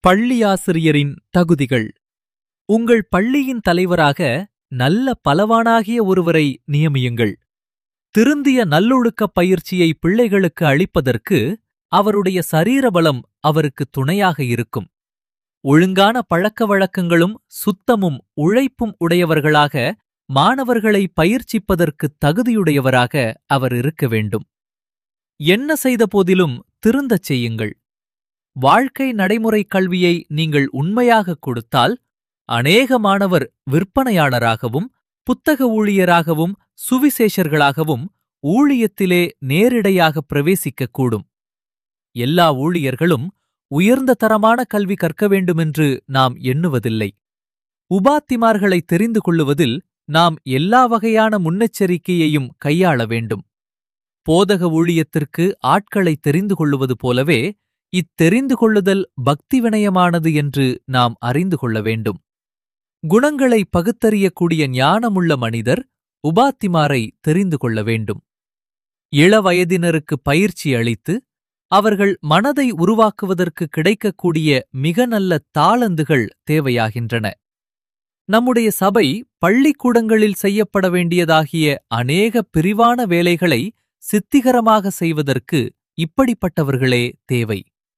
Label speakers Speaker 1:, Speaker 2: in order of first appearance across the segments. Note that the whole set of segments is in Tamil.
Speaker 1: பள்ளியாசிரியரின் தகுதிகள் உங்கள் பள்ளியின் தலைவராக நல்ல பலவானாகிய ஒருவரை நியமியுங்கள் திருந்திய நல்லொழுக்கப் பயிற்சியை பிள்ளைகளுக்கு அளிப்பதற்கு அவருடைய சரீர பலம் அவருக்கு துணையாக இருக்கும் ஒழுங்கான பழக்க வழக்கங்களும் சுத்தமும் உழைப்பும் உடையவர்களாக மாணவர்களை பயிற்சிப்பதற்கு தகுதியுடையவராக அவர் இருக்க வேண்டும் என்ன செய்த போதிலும் திருந்தச் செய்யுங்கள் வாழ்க்கை நடைமுறை கல்வியை நீங்கள் உண்மையாகக் கொடுத்தால் அநேக மாணவர் விற்பனையாளராகவும் புத்தக ஊழியராகவும் சுவிசேஷர்களாகவும் ஊழியத்திலே நேரிடையாக பிரவேசிக்கக்கூடும் எல்லா ஊழியர்களும் உயர்ந்த தரமான கல்வி கற்க வேண்டுமென்று நாம் எண்ணுவதில்லை உபாத்திமார்களை தெரிந்து கொள்ளுவதில் நாம் எல்லா வகையான முன்னெச்சரிக்கையையும் கையாள வேண்டும் போதக ஊழியத்திற்கு ஆட்களை தெரிந்து கொள்ளுவது போலவே இத்தெரிந்து கொள்ளுதல் பக்தி வினயமானது என்று நாம் அறிந்து கொள்ள வேண்டும் குணங்களை பகுத்தறியக்கூடிய ஞானமுள்ள மனிதர் உபாத்திமாரை தெரிந்து கொள்ள வேண்டும் இளவயதினருக்கு பயிற்சி அளித்து அவர்கள் மனதை உருவாக்குவதற்கு கிடைக்கக்கூடிய மிக நல்ல தாளந்துகள் தேவையாகின்றன நம்முடைய சபை பள்ளிக்கூடங்களில் செய்யப்பட வேண்டியதாகிய அநேக பிரிவான வேலைகளை சித்திகரமாக செய்வதற்கு இப்படிப்பட்டவர்களே தேவை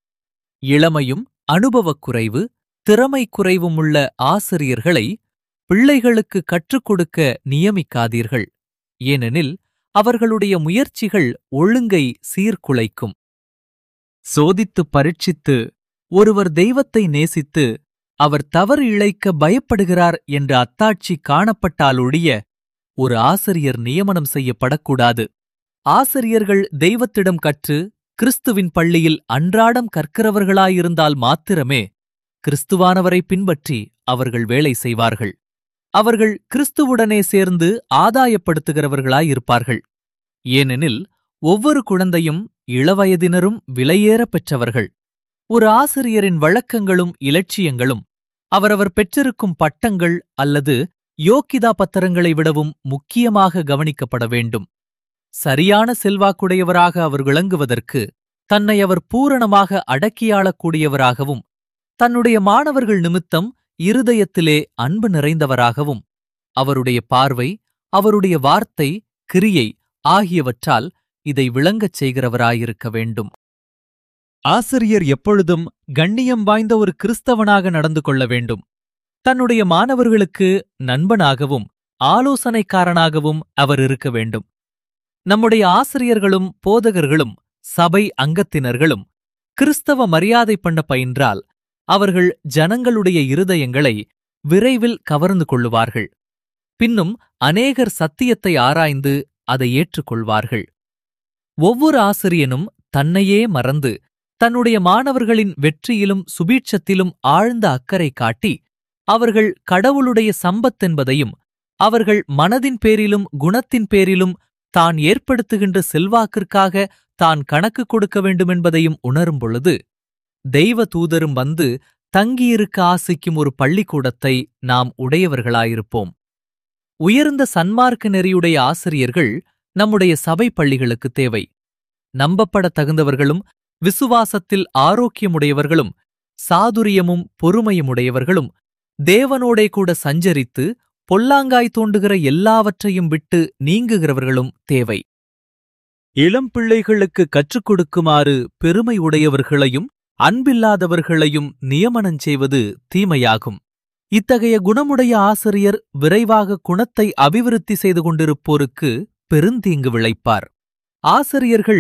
Speaker 1: இளமையும் அனுபவக் குறைவு திறமை குறைவும் உள்ள ஆசிரியர்களை பிள்ளைகளுக்கு கற்றுக் கொடுக்க நியமிக்காதீர்கள் ஏனெனில் அவர்களுடைய முயற்சிகள் ஒழுங்கை சீர்குலைக்கும் சோதித்து பரீட்சித்து ஒருவர் தெய்வத்தை நேசித்து அவர் தவறு இழைக்க பயப்படுகிறார் என்ற அத்தாட்சி காணப்பட்டாலொழிய ஒரு ஆசிரியர் நியமனம் செய்யப்படக்கூடாது ஆசிரியர்கள் தெய்வத்திடம் கற்று கிறிஸ்துவின் பள்ளியில் அன்றாடம் கற்கிறவர்களாயிருந்தால் மாத்திரமே கிறிஸ்துவானவரை பின்பற்றி அவர்கள் வேலை செய்வார்கள் அவர்கள் கிறிஸ்துவுடனே சேர்ந்து ஆதாயப்படுத்துகிறவர்களாயிருப்பார்கள் ஏனெனில் ஒவ்வொரு குழந்தையும் இளவயதினரும் விலையேறப் பெற்றவர்கள் ஒரு ஆசிரியரின் வழக்கங்களும் இலட்சியங்களும் அவரவர் பெற்றிருக்கும் பட்டங்கள் அல்லது யோக்கிதா பத்திரங்களை விடவும் முக்கியமாக கவனிக்கப்பட வேண்டும் சரியான செல்வாக்குடையவராக அவர் விளங்குவதற்கு தன்னை அவர் பூரணமாக அடக்கியாளக்கூடியவராகவும் தன்னுடைய மாணவர்கள் நிமித்தம் இருதயத்திலே அன்பு நிறைந்தவராகவும் அவருடைய பார்வை அவருடைய வார்த்தை கிரியை ஆகியவற்றால் இதை விளங்கச் செய்கிறவராயிருக்க வேண்டும் ஆசிரியர் எப்பொழுதும் கண்ணியம் வாய்ந்த ஒரு கிறிஸ்தவனாக நடந்து கொள்ள வேண்டும் தன்னுடைய மாணவர்களுக்கு நண்பனாகவும் ஆலோசனைக்காரனாகவும் அவர் இருக்க வேண்டும் நம்முடைய ஆசிரியர்களும் போதகர்களும் சபை அங்கத்தினர்களும் கிறிஸ்தவ மரியாதை பண்ண பயின்றால் அவர்கள் ஜனங்களுடைய இருதயங்களை விரைவில் கவர்ந்து கொள்ளுவார்கள் பின்னும் அநேகர் சத்தியத்தை ஆராய்ந்து அதை ஏற்றுக்கொள்வார்கள் ஒவ்வொரு ஆசிரியனும் தன்னையே மறந்து தன்னுடைய மாணவர்களின் வெற்றியிலும் சுபீட்சத்திலும் ஆழ்ந்த அக்கறை காட்டி அவர்கள் கடவுளுடைய சம்பத்தென்பதையும் அவர்கள் மனதின் பேரிலும் குணத்தின் பேரிலும் தான் ஏற்படுத்துகின்ற செல்வாக்கிற்காக தான் கணக்கு கொடுக்க வேண்டுமென்பதையும் உணரும் பொழுது தெய்வ தூதரும் வந்து தங்கியிருக்க ஆசிக்கும் ஒரு பள்ளிக்கூடத்தை நாம் உடையவர்களாயிருப்போம் உயர்ந்த சன்மார்க்க நெறியுடைய ஆசிரியர்கள் நம்முடைய சபை பள்ளிகளுக்கு தேவை நம்பப்பட தகுந்தவர்களும் விசுவாசத்தில் ஆரோக்கியமுடையவர்களும் சாதுரியமும் பொறுமையுமுடையவர்களும் தேவனோடே கூட சஞ்சரித்து பொல்லாங்காய் தோண்டுகிற எல்லாவற்றையும் விட்டு நீங்குகிறவர்களும் தேவை இளம் பிள்ளைகளுக்கு கற்றுக் கொடுக்குமாறு பெருமை உடையவர்களையும் அன்பில்லாதவர்களையும் நியமனம் செய்வது தீமையாகும் இத்தகைய குணமுடைய ஆசிரியர் விரைவாக குணத்தை அபிவிருத்தி செய்து கொண்டிருப்போருக்கு பெருந்தீங்கு விளைப்பார் ஆசிரியர்கள்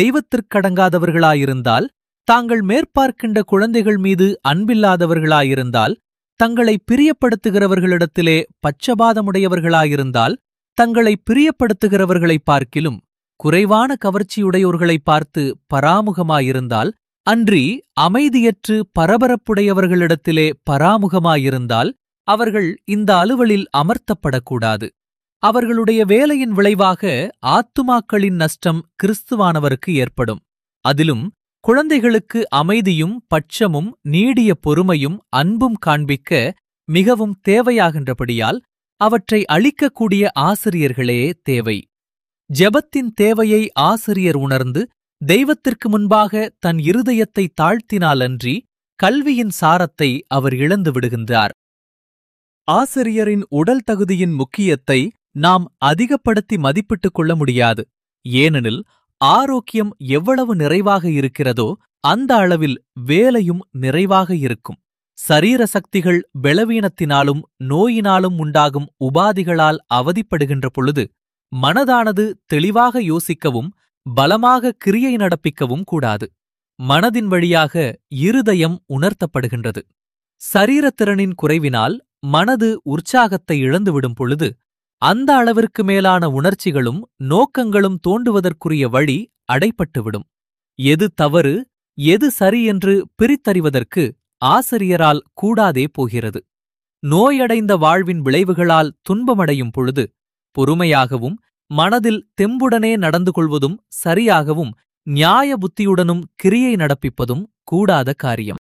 Speaker 1: தெய்வத்திற்கடங்காதவர்களாயிருந்தால் தாங்கள் மேற்பார்க்கின்ற குழந்தைகள் மீது அன்பில்லாதவர்களாயிருந்தால் தங்களை பிரியப்படுத்துகிறவர்களிடத்திலே பச்சபாதமுடையவர்களாயிருந்தால் தங்களை பிரியப்படுத்துகிறவர்களை பார்க்கிலும் குறைவான கவர்ச்சியுடையோர்களை பார்த்து பராமுகமாயிருந்தால் அன்றி அமைதியற்று பரபரப்புடையவர்களிடத்திலே பராமுகமாயிருந்தால் அவர்கள் இந்த அலுவலில் அமர்த்தப்படக்கூடாது அவர்களுடைய வேலையின் விளைவாக ஆத்துமாக்களின் நஷ்டம் கிறிஸ்துவானவருக்கு ஏற்படும் அதிலும் குழந்தைகளுக்கு அமைதியும் பட்சமும் நீடிய பொறுமையும் அன்பும் காண்பிக்க மிகவும் தேவையாகின்றபடியால் அவற்றை அளிக்கக்கூடிய ஆசிரியர்களே தேவை ஜெபத்தின் தேவையை ஆசிரியர் உணர்ந்து தெய்வத்திற்கு முன்பாக தன் இருதயத்தை தாழ்த்தினாலன்றி கல்வியின் சாரத்தை அவர் இழந்து விடுகின்றார் ஆசிரியரின் உடல் தகுதியின் முக்கியத்தை நாம் அதிகப்படுத்தி மதிப்பிட்டுக் கொள்ள முடியாது ஏனெனில் ஆரோக்கியம் எவ்வளவு நிறைவாக இருக்கிறதோ அந்த அளவில் வேலையும் நிறைவாக இருக்கும் சரீர சக்திகள் பலவீனத்தினாலும் நோயினாலும் உண்டாகும் உபாதிகளால் அவதிப்படுகின்ற பொழுது மனதானது தெளிவாக யோசிக்கவும் பலமாக கிரியை நடப்பிக்கவும் கூடாது மனதின் வழியாக இருதயம் உணர்த்தப்படுகின்றது சரீரத்திறனின் குறைவினால் மனது உற்சாகத்தை இழந்துவிடும் பொழுது அந்த அளவிற்கு மேலான உணர்ச்சிகளும் நோக்கங்களும் தோண்டுவதற்குரிய வழி அடைப்பட்டுவிடும் எது தவறு எது சரி என்று பிரித்தறிவதற்கு ஆசிரியரால் கூடாதே போகிறது நோயடைந்த வாழ்வின் விளைவுகளால் துன்பமடையும் பொழுது பொறுமையாகவும் மனதில் தெம்புடனே நடந்து கொள்வதும் சரியாகவும் நியாய புத்தியுடனும் கிரியை நடப்பிப்பதும் கூடாத காரியம்